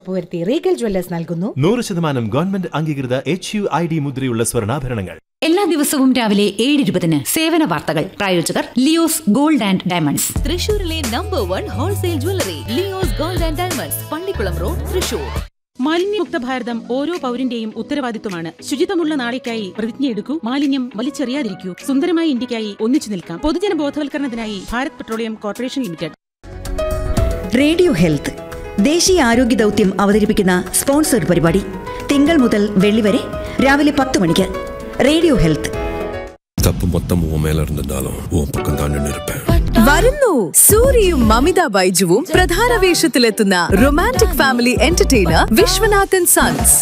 ഉയർത്തി Regal Jewellers നൽകുന്നു നൂറ് ശതമാനം ഗവൺമെന്റ് അംഗീകൃത എച്ച് യു ഐ ഡി മുദ്രയുള്ള സ്വർണ്ണാഭരണങ്ങൾ എല്ലാ ദിവസവും രാവിലെ ഏഴ് ഇരുപതിന് സേവന വാർത്തകൾ പ്രായോജകർ ലിയോസ് ഗോൾഡ് ആൻഡ് ഡയമണ്ട്സ് തൃശൂരിലെ number one wholesale jewellery Leo's gold and diamonds Pallikkulam road Thrissur മാലിന്യമുക്ത ഭാരതം ഓരോ പൗരന്റെയും ഉത്തരവാദിത്വമാണ് ശുചിത്വമുള്ള നാളേക്കായി പ്രതിജ്ഞയെടുക്കൂ മാലിന്യം വലിച്ചെറിയാതിരിക്കൂ സുന്ദരമായ ഇന്ത്യക്കായി ഒന്നിച്ചു നിൽക്കാം പൊതുജന ബോധവൽക്കരണത്തിനായി Bharat petroleum corporation limited radio health ദേശീയ ആരോഗ്യ ദൗത്യം അവതരിപ്പിക്കുന്ന സ്പോൺസർഡ് പരിപാടി തിങ്കൾ മുതൽ വെള്ളി വരെ രാവിലെ പത്ത് മണിക്ക് റേഡിയോ ഹെൽത്ത് தப்பு மொத்தம் உன் மேல இருந்திருந்தாலும் உன் பக்கம் தான் நின்று இருப்பேன் വരുന്നു സൂര്യയും മമിത ബൈജുവും പ്രധാന വേഷത്തിലെത്തുന്ന romantic family entertainer Viswanathan sons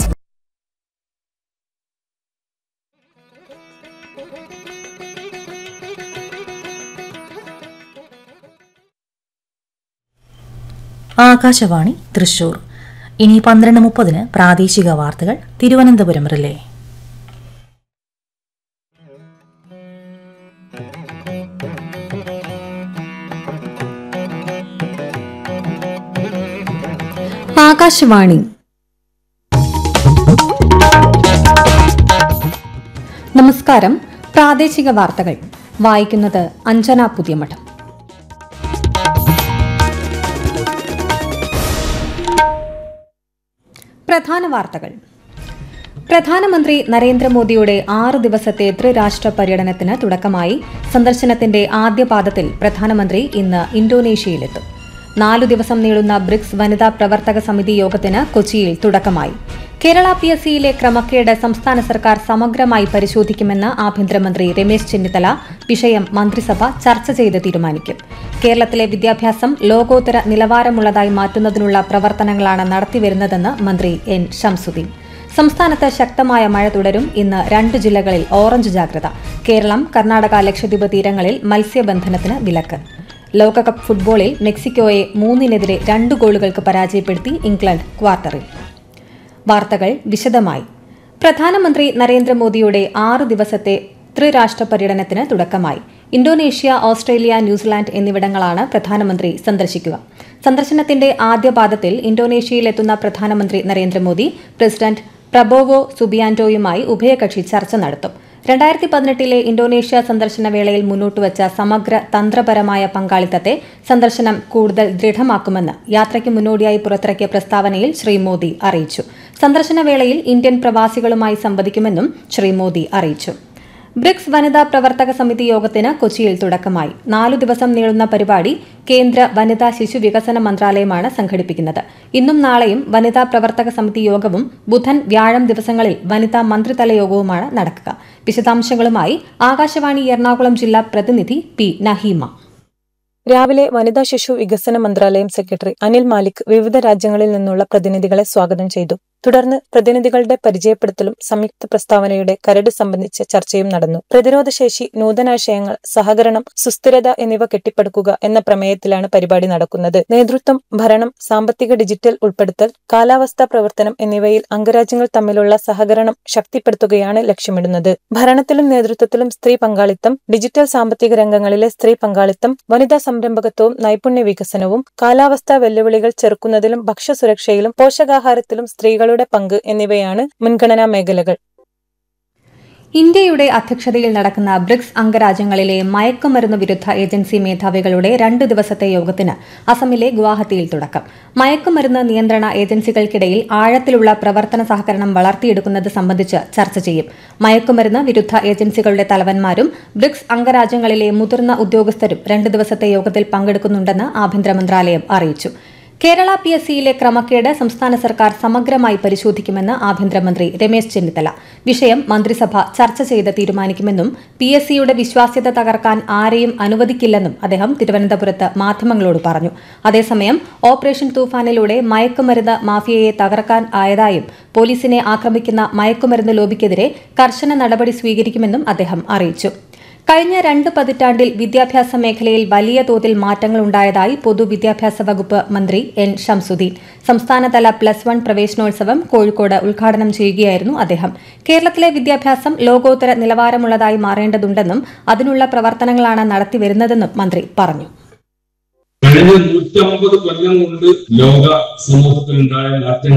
Akashvani Thrissur ഇനി പന്ത്രണ്ട് മുപ്പതിന് പ്രാദേശിക വാർത്തകൾ തിരുവനന്തപുരം റിലേ ആകാശവാണി നമസ്കാരം പ്രാദേശിക വാർത്തകൾ വായിക്കുന്നത് അഞ്ജന പുതിയമഠം പ്രധാന വാർത്തകൾ പ്രധാനമന്ത്രി നരേന്ദ്രമോദിയുടെ ആറ് ദിവസത്തെ ത്രിരാഷ്ട്ര പര്യടനത്തിന് തുടക്കമായി സന്ദർശനത്തിന്റെ ആദ്യ പാദത്തിൽ പ്രധാനമന്ത്രി ഇന്ന് ഇന്തോനേഷ്യയിലെത്തും നാലു ദിവസം നീളുന്ന ബ്രിക്സ് വനിതാ പ്രവർത്തക സമിതി യോഗത്തിന് കൊച്ചിയിൽ തുടക്കമായി കേരള പി എസ് സിയിലെ ക്രമക്കേട് സംസ്ഥാന സർക്കാർ സമഗ്രമായി പരിശോധിക്കുമെന്ന് ആഭ്യന്തരമന്ത്രി രമേശ് ചെന്നിത്തല വിഷയം മന്ത്രിസഭ ചർച്ച ചെയ്ത് തീരുമാനിക്കും കേരളത്തിലെ വിദ്യാഭ്യാസം ലോകോത്തര നിലവാരമുള്ളതായി മാറ്റുന്നതിനുള്ള പ്രവർത്തനങ്ങളാണ് നടത്തിവരുന്നതെന്ന് മന്ത്രി എൻ ഷംസുദ്ദീൻ സംസ്ഥാനത്ത് ശക്തമായ മഴ തുടരും ഇന്ന് രണ്ട് ജില്ലകളിൽ ഓറഞ്ച് ജാഗ്രത കേരളം കർണാടക ലക്ഷദ്വീപ് തീരങ്ങളിൽ മത്സ്യബന്ധനത്തിന് വിലക്ക് ലോകകപ്പ് ഫുട്ബോളിൽ മെക്സിക്കോയെ മൂന്നിനെതിരെ രണ്ട് ഗോളുകൾക്ക് പരാജയപ്പെടുത്തി ഇംഗ്ലണ്ട് ക്വാർട്ടറിൽ വാർത്തകൾ വിശദമായി പ്രധാനമന്ത്രി നരേന്ദ്രമോദിയുടെ ആറ് ദിവസത്തെ ത്രിരാഷ്ട്ര പര്യടനത്തിന് തുടക്കമായി ഇന്തോനേഷ്യ ഓസ്ട്രേലിയ ന്യൂസിലാൻഡ് എന്നിവിടങ്ങളാണ് പ്രധാനമന്ത്രി സന്ദർശിക്കുക സന്ദർശനത്തിന്റെ ആദ്യ പാദത്തിൽ ഇന്തോനേഷ്യയിലെത്തുന്ന പ്രധാനമന്ത്രി നരേന്ദ്രമോദി പ്രസിഡന്റ് പ്രബോവോ സുബിയാന്റോയുമായി ഉഭയകക്ഷി ചർച്ച നടത്തും രണ്ടായിരത്തി പതിനെട്ടിലെ ഇന്തോനേഷ്യ സന്ദർശന വേളയിൽ മുന്നോട്ടുവച്ച സമഗ്ര തന്ത്രപരമായ പങ്കാളിത്തത്തെ സന്ദർശനം കൂടുതൽ ദൃഢമാക്കുമെന്ന് യാത്രയ്ക്ക് മുന്നോടിയായി പുറത്തിറക്കിയ പ്രസ്താവനയിൽ ശ്രീ മോദി അറിയിച്ചു സന്ദർശന വേളയിൽ ഇന്ത്യൻ പ്രവാസികളുമായി സംവദിക്കുമെന്നും ശ്രീ മോദി അറിയിച്ചു ബ്രിക്സ് വനിതാ പ്രവർത്തക സമിതി യോഗത്തിന് കൊച്ചിയിൽ തുടക്കമായി നാലു ദിവസം നീളുന്ന പരിപാടി കേന്ദ്ര വനിതാ ശിശു വികസന മന്ത്രാലയമാണ് സംഘടിപ്പിക്കുന്നത് ഇന്നും നാളെയും വനിതാ പ്രവർത്തക സമിതി യോഗവും ബുധൻ വ്യാഴം ദിവസങ്ങളിൽ വനിതാ മന്ത്രിതല യോഗവുമാണ് നടക്കുക വിശദാംശങ്ങളുമായി ആകാശവാണി എറണാകുളം ജില്ലാ പ്രതിനിധി പി നഹീമ രാവിലെ വനിതാ ശിശു വികസന മന്ത്രാലയം സെക്രട്ടറി അനിൽ മാലിക് വിവിധ രാജ്യങ്ങളിൽ നിന്നുള്ള പ്രതിനിധികളെ സ്വാഗതം ചെയ്തു തുടർന്ന് പ്രതിനിധികളുടെ പരിചയപ്പെടുത്തലും സംയുക്ത പ്രസ്താവനയുടെ കരട് സംബന്ധിച്ച ചർച്ചയും നടന്നു പ്രതിരോധശേഷി നൂതനാശയങ്ങൾ സഹകരണം സുസ്ഥിരത എന്നിവ കെട്ടിപ്പടുക്കുക എന്ന പ്രമേയത്തിലാണ് പരിപാടി നടക്കുന്നത് നേതൃത്വം ഭരണം സാമ്പത്തിക ഡിജിറ്റൽ ഉൾപ്പെടുത്തൽ കാലാവസ്ഥാ പ്രവർത്തനം എന്നിവയിൽ അംഗരാജ്യങ്ങൾ തമ്മിലുള്ള സഹകരണം ശക്തിപ്പെടുത്തുകയാണ് ലക്ഷ്യമിടുന്നത് ഭരണത്തിലും നേതൃത്വത്തിലും സ്ത്രീ പങ്കാളിത്തം ഡിജിറ്റൽ സാമ്പത്തിക രംഗങ്ങളിലെ സ്ത്രീ പങ്കാളിത്തം വനിതാ സംരംഭകത്വവും നൈപുണ്യ വികസനവും കാലാവസ്ഥാ വെല്ലുവിളികൾ ചെറുക്കുന്നതിലും ഭക്ഷ്യസുരക്ഷയിലും പോഷകാഹാരത്തിലും സ്ത്രീകളുടെ പങ്ക് എന്നിവയാണ് മുൻഗണനാ മേഖലകൾ ഇന്ത്യയുടെ അധ്യക്ഷതയിൽ നടക്കുന്ന ബ്രിക്സ് അംഗരാജ്യങ്ങളിലെ മയക്കുമരുന്ന് വിരുദ്ധ ഏജൻസി മേധാവികളുടെ രണ്ട് ദിവസത്തെ യോഗത്തിന് അസമിലെ ഗുവാഹത്തിയിൽ തുടക്കം മയക്കുമരുന്ന് നിയന്ത്രണ ഏജൻസികൾക്കിടയിൽ ആഴത്തിലുള്ള പ്രവർത്തന സഹകരണം വളർത്തിയെടുക്കുന്നത് സംബന്ധിച്ച് ചർച്ച ചെയ്യും മയക്കുമരുന്ന് വിരുദ്ധ ഏജൻസികളുടെ തലവന്മാരും ബ്രിക്സ് അംഗരാജ്യങ്ങളിലെ മുതിർന്ന ഉദ്യോഗസ്ഥരും രണ്ട് ദിവസത്തെ യോഗത്തിൽ പങ്കെടുക്കുന്നുണ്ടെന്ന് ആഭ്യന്തര മന്ത്രാലയം അറിയിച്ചു കേരള പി എസ് സിയിലെ ക്രമക്കേട് സംസ്ഥാന സർക്കാർ സമഗ്രമായി പരിശോധിക്കുമെന്ന് ആഭ്യന്തരമന്ത്രി രമേശ് ചെന്നിത്തല വിഷയം മന്ത്രിസഭ ചർച്ച ചെയ്ത് തീരുമാനിക്കുമെന്നും പി എസ് സിയുടെ വിശ്വാസ്യത തകർക്കാൻ ആരെയും അനുവദിക്കില്ലെന്നും അദ്ദേഹം തിരുവനന്തപുരത്ത് മാധ്യമങ്ങളോട് പറഞ്ഞു അതേസമയം ഓപ്പറേഷൻ തൂഫാനിലൂടെ മയക്കുമരുന്ന് മാഫിയയെ തകർക്കാൻ ആയതായും പോലീസിനെ ആക്രമിക്കുന്ന മയക്കുമരുന്ന് ലോബിക്കെതിരെ കർശന നടപടി സ്വീകരിക്കുമെന്നും അദ്ദേഹം അറിയിച്ചു കഴിഞ്ഞ രണ്ട് പതിറ്റാണ്ടിൽ വിദ്യാഭ്യാസ മേഖലയിൽ വലിയ തോതിൽ മാറ്റങ്ങളുണ്ടായതായി പൊതുവിദ്യാഭ്യാസ വകുപ്പ് മന്ത്രി എൻ ഷംസുദ്ദീൻ സംസ്ഥാനതല പ്ലസ് വൺ പ്രവേശനോത്സവം കോഴിക്കോട് ഉദ്ഘാടനം ചെയ്യുകയായിരുന്നു അദ്ദേഹം കേരളത്തിലെ വിദ്യാഭ്യാസം ലോകോത്തര നിലവാരമുള്ളതായി മാറേണ്ടതുണ്ടെന്നും അതിനുള്ള പ്രവർത്തനങ്ങളാണ് നടത്തിവരുന്നതെന്നും മന്ത്രി പറഞ്ഞു കഴിഞ്ഞ നൂറ്റമ്പത് കൊല്ലം കൊണ്ട് ലോക സമൂഹത്തിലുണ്ടായ മാറ്റം